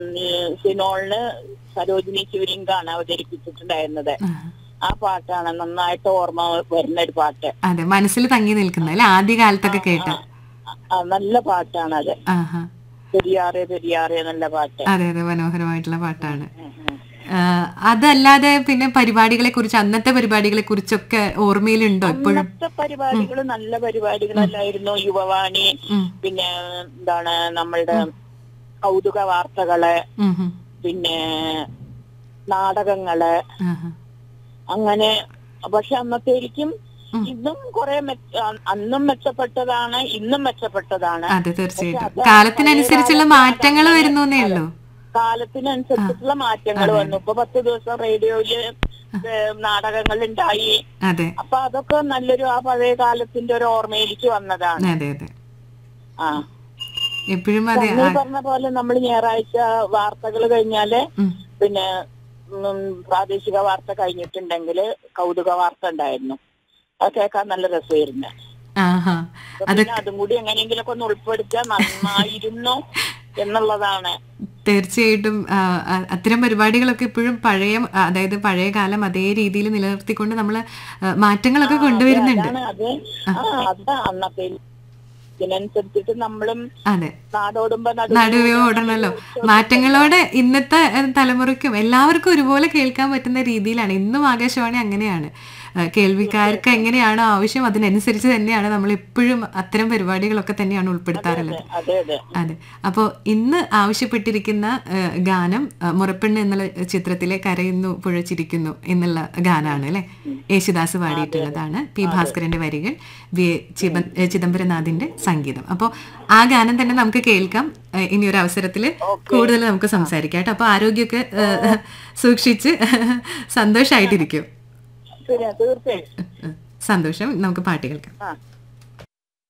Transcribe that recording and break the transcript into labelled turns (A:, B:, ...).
A: സിനോളിന് സരോജിനി ശിവലിംഗാണ് അവതരിപ്പിച്ചിട്ടുണ്ടായിരുന്നത് ആ പാട്ടാണ് നന്നായിട്ട് ഓർമ്മ വരുന്ന ഒരു പാട്ട്
B: അതെ മനസ്സിൽ തങ്ങി നിൽക്കുന്ന അല്ലെ ആദ്യ കാലത്തൊക്കെ കേട്ട
A: ആ, നല്ല പാട്ടാണ് അത്
B: ആഹാ
A: പെരിയാറെ പെരിയാറെ എന്നുള്ള പാട്ട്
B: അതെ അതെ മനോഹരമായിട്ടുള്ള പാട്ടാണ്
A: ഉം, ഉം.
B: ആ, അതല്ലാതെ പിന്നെ പരിപാടികളെ കുറിച്ച് അന്നത്തെ പരിപാടികളെ കുറിച്ചൊക്കെ ഓർമ്മയിലുണ്ടോ ഇപ്പോഴും
A: അന്നത്തെ പരിപാടികൾ നല്ല പരിപാടികളല്ലായിരുന്നു യുവവാണി
B: ഉം.
A: പിന്നെ എന്താണ് നമ്മളുടെ കൗതുക വാർത്തകള്
B: ഉം, ഉം.
A: പിന്നെ നാടകങ്ങള്
B: ആഹാ.
A: അങ്ങനെ പക്ഷെ അന്നത്തേക്കും
B: ഉം.
A: ഇന്നും കുറെ അന്നും മെച്ചപ്പെട്ടതാണ് ഇന്നും മെച്ചപ്പെട്ടതാണ്
B: അതെ തീർച്ചയായിട്ടും
A: അത്
B: കാലത്തിനനുസരിച്ചുള്ള മാറ്റങ്ങൾ വരുന്നേ ഉള്ളൂ
A: കാലത്തിനനുസരിച്ചിട്ടുള്ള മാറ്റങ്ങൾ വന്നു ഇപ്പൊ പത്ത് ദിവസം റേഡിയോയില് നാടകങ്ങൾ ഉണ്ടായി
B: അതെ
A: അപ്പൊ അതൊക്കെ നല്ലൊരു ആ പഴയ കാലത്തിന്റെ ഒരു ഓർമ്മയിലേക്ക് വന്നതാണ്
B: അതെ അതെ
A: ആ
B: എപ്പോഴും അതെ
A: നീ പറഞ്ഞ പോലെ നമ്മൾ ഞായറാഴ്ച വാർത്തകൾ കഴിഞ്ഞാല്
B: ഉം.
A: പിന്നെ ഉം, പ്രാദേശിക വാർത്ത കഴിഞ്ഞിട്ടുണ്ടെങ്കിൽ കൗതുക വാർത്ത ഉണ്ടായിരുന്നു അത് കേൾക്കാൻ നല്ല രസമായിരുന്നു
B: ആഹാ
A: അപ്പൊ പിന്നെ അതും കൂടി എങ്ങനെയെങ്കിലൊക്കെ ഒന്ന് ഉൾപ്പെടുത്തിയാൽ നന്നായിരുന്നു എന്നുള്ളതാണ്
B: തീർച്ചയായിട്ടും ആ, ആ, അത്തരം പരിപാടികളൊക്കെ ഇപ്പോഴും പഴയ ആ, അതായത് പഴയ കാലം അതേ രീതിയിൽ നിലനിർത്തിക്കൊണ്ട് നമ്മൾ മാറ്റങ്ങളൊക്കെ കൊണ്ടുവരുന്നുണ്ട്
A: അതാണ് അത് ആ അത് അന്നത്തെ ഇതിനനുസരിച്ചിട്ട് നമ്മളും
B: അതെ
A: നാടോടുമ്പോ
B: നടുവേ ഓടണല്ലോ മാറ്റങ്ങളോടെ ഇന്നത്തെ ഏഹ്, തലമുറയ്ക്കും എല്ലാവർക്കും ഒരുപോലെ കേൾക്കാൻ പറ്റുന്ന രീതിയിലാണ് ഇന്നും ആകാശവാണി അങ്ങനെയാണ് ഏഹ്, കേൾവിക്കാർക്ക് എങ്ങനെയാണോ ആവശ്യം അതിനനുസരിച്ച് തന്നെയാണ് നമ്മൾ എപ്പോഴും അത്തരം പരിപാടികളൊക്കെ തന്നെയാണ് ഉൾപ്പെടുത്താറുള്ളത്
A: അതെ അതെ
B: അതെ അപ്പോൾ ഇന്ന് ആവശ്യപ്പെട്ടിരിക്കുന്ന ഏഹ്, ഗാനം ഏഹ്, മുറപ്പെണ്ണ് എന്നുള്ള ചിത്രത്തിലെ കരയുന്നു പുഴച്ചിരിക്കുന്നു എന്നുള്ള ഗാനാണ് അല്ലെ യേശുദാസ് പാടിയിട്ടുള്ളതാണ് പി ഭാസ്കരന്റെ വരികൾ വി എ. ചിബ- ഏഹ്, ചിദംബരനാഥിന്റെ സംഗീതം അപ്പോൾ ആ ഗാനം തന്നെ നമുക്ക് കേൾക്കാം ഏഹ്, ഇനി ഒരു അവസരത്തിൽ കൂടുതൽ നമുക്ക് സംസാരിക്കാം കേട്ടോ അപ്പോൾ ആരോഗ്യമൊക്കെ ഏഹ്, സൂക്ഷിച്ച് സന്തോഷമായിട്ടിരിക്കും
A: ശരി തീർച്ചയായും
B: സന്തോഷം നമുക്ക് പാട്ട് കേൾക്കാം
A: ആ